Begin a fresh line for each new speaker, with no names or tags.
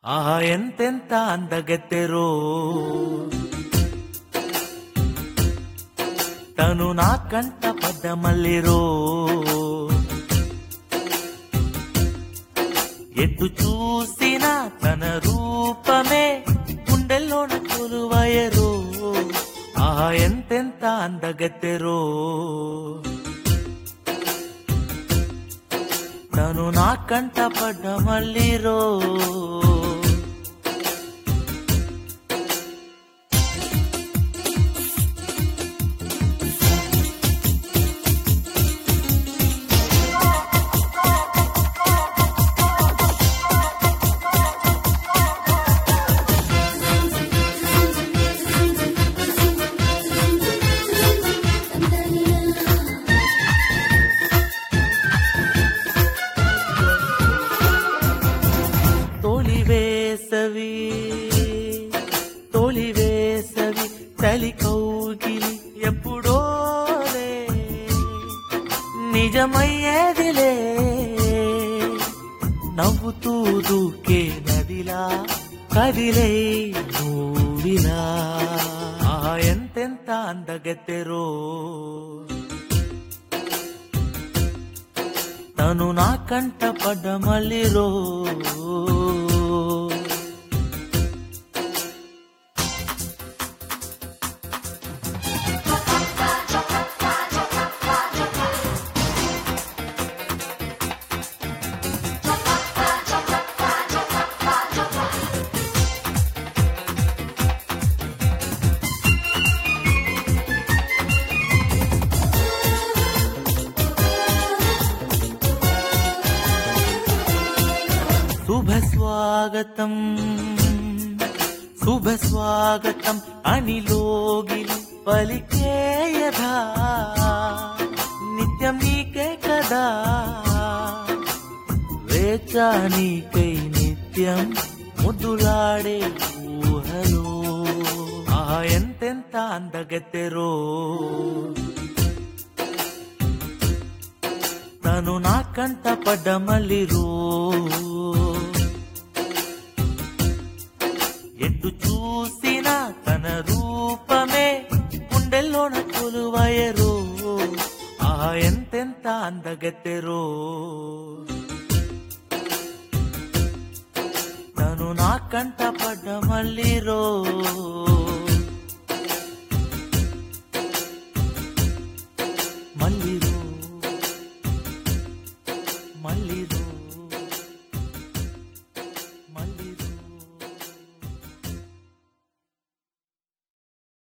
ಆಹಾ ಎಂತೆಂತ అందగెత్తెరో తను నా కంట పడ్డ మల్లిరో ఎటు చూసినా తన రూపమే గుండెల్లోన కొలువయరో ఆహా ఎంతెంత అందగెత్తెరో తను నా కంట పడ్డ మల్లిరో తొలి వేసవి తొలి వేసవి చలి కౌగిలి ఎప్పుడోలే నిజమయ్యేదిలే నవ్వుతూ దూకే నదిలా కదిలే నువ్విలా ఆ ఎంతెంత అందగెత్తెరో తను నా కంట పడ్డ మల్లిరో శుభ స్వాగతం శుభ స్వాగతం అని లోగిలి పలికేయదా నిత్యం నీకే కదా వేచా నీకై నిత్యం ముద్దులాడే ఊహలో ఆ ఎంతెంత అందగెత్తెరో తను నా కంట పడ్డ మల్లిరో ఎటు చూసినా తన రూపమే గుండెల్లోన కొలువయరో ఆ ఎంతెంత అందగెత్తెరో తను నా కంట పడ్డ మల్లిరో మల్లిరో మల్లిరో